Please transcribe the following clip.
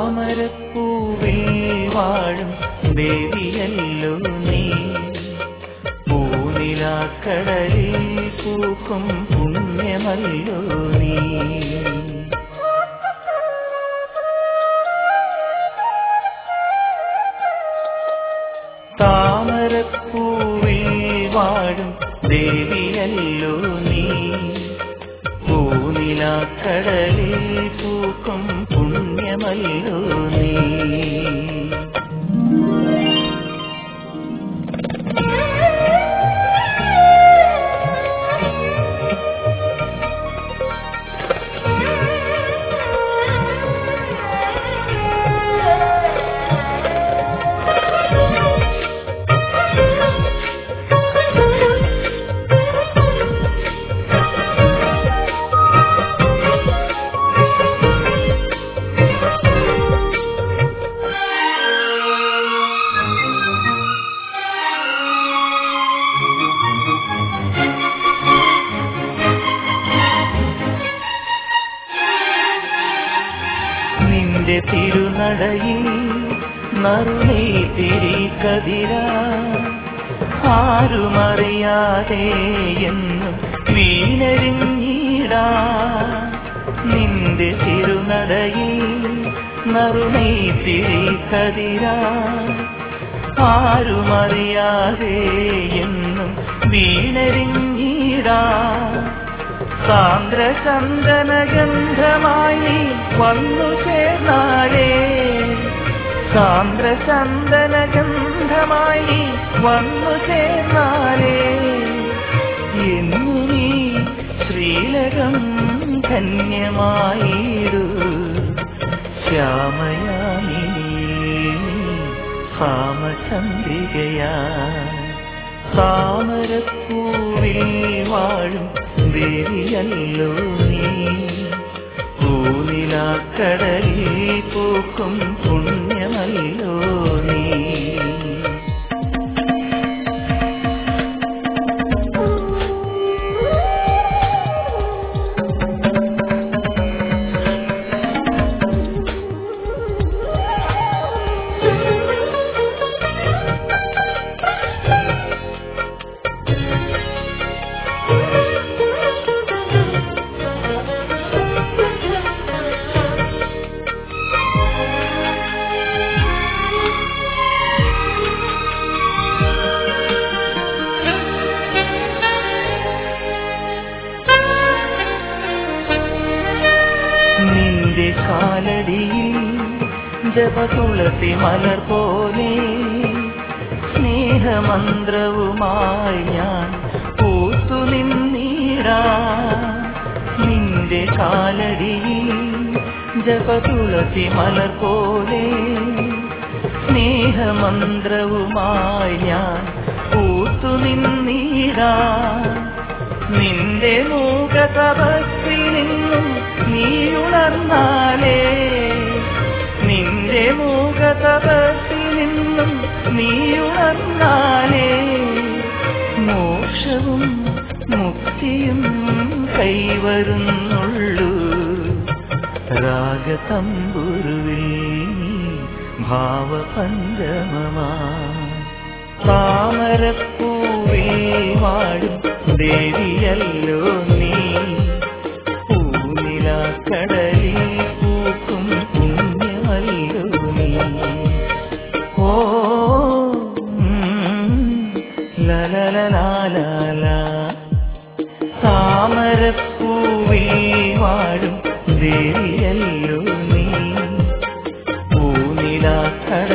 താമരപ്പൂവിൽ വാഴും ദേവിയല്ലോ നീ പൂനിലാക്കടലിൽ പൂക്കും പുണ്യമല്ലോ നീ താമരപ്പൂവിൽ വാഴും ദേവിയല്ലോ നീ പൂനിലാക്കടലിൽ പൂക്കും പുണ്യമല്ലോ നീ നിന്റെ തിരുനടയിൽ നറുനീ തിരി കതിര ആരുമറിയാതെ എന്നും വീണരിഞ്ഞിടാ നിന്റെ തിരുനടയിൽ നറുനീ തിരി കതിര ആരുമറിയാതെ എന്നും വീണരിഞ്ഞിടാ സാന്ദ്രചന്ദനഗന്ധമായി വന്നു ചേർന്നാലേ സാന്ദ്രചന്ദനഗന്ധമായി വന്നു ചേർന്നാലേ എന്നു നീ ശ്രീലകം ധന്യമായിടൂ ശ്യാമയാമി സാമചന്ദ്രികയാ താമരപ്പൂവിൽ വാഴും ദേവിയല്ലോ നീ പൂനിലാക്കടലിൽ പൂക്കും പുണ്യമല്ലോ നീ നിന്റെ കാലടിയിൽ ജപതുളസി മലർ പോലെ സ്നേഹമന്ത്രവുമായി ഞാൻ പൂത്തു നിന്നീടാ നിന്റെ കാലടിയിൽ ജപതുളസി മലർ പോലെ സ്നേഹമന്ത്രവുമായി ഞാൻ പൂത്തു നിന്നീടാ നിന്റെ മൂക തപസ്സിൽ നിന്നും നീയുണർന്നാലേ നിന്റെ മൂക തപസ്സിൽ നിന്നും നീയുണർന്നാലേ മോക്ഷവും മുക്തിയും കൈവരുന്നുള്ളൂ രാഗതമ്പുരുവിൽ നീ ഭാവപഞ്ചമമാ താമരപ്പൂവിൽ വാഴും ദേവിയല്ലോ നീ പൂനിലാക്കടലിൽ പൂക്കും പുണ്യമല്ലോ നീ ഓ ഉം, ലലലലാലാല. താമരപ്പൂവിൽ വാഴും ദേവിയല്ലോ നീ പൂനിലാക്കടലിൽ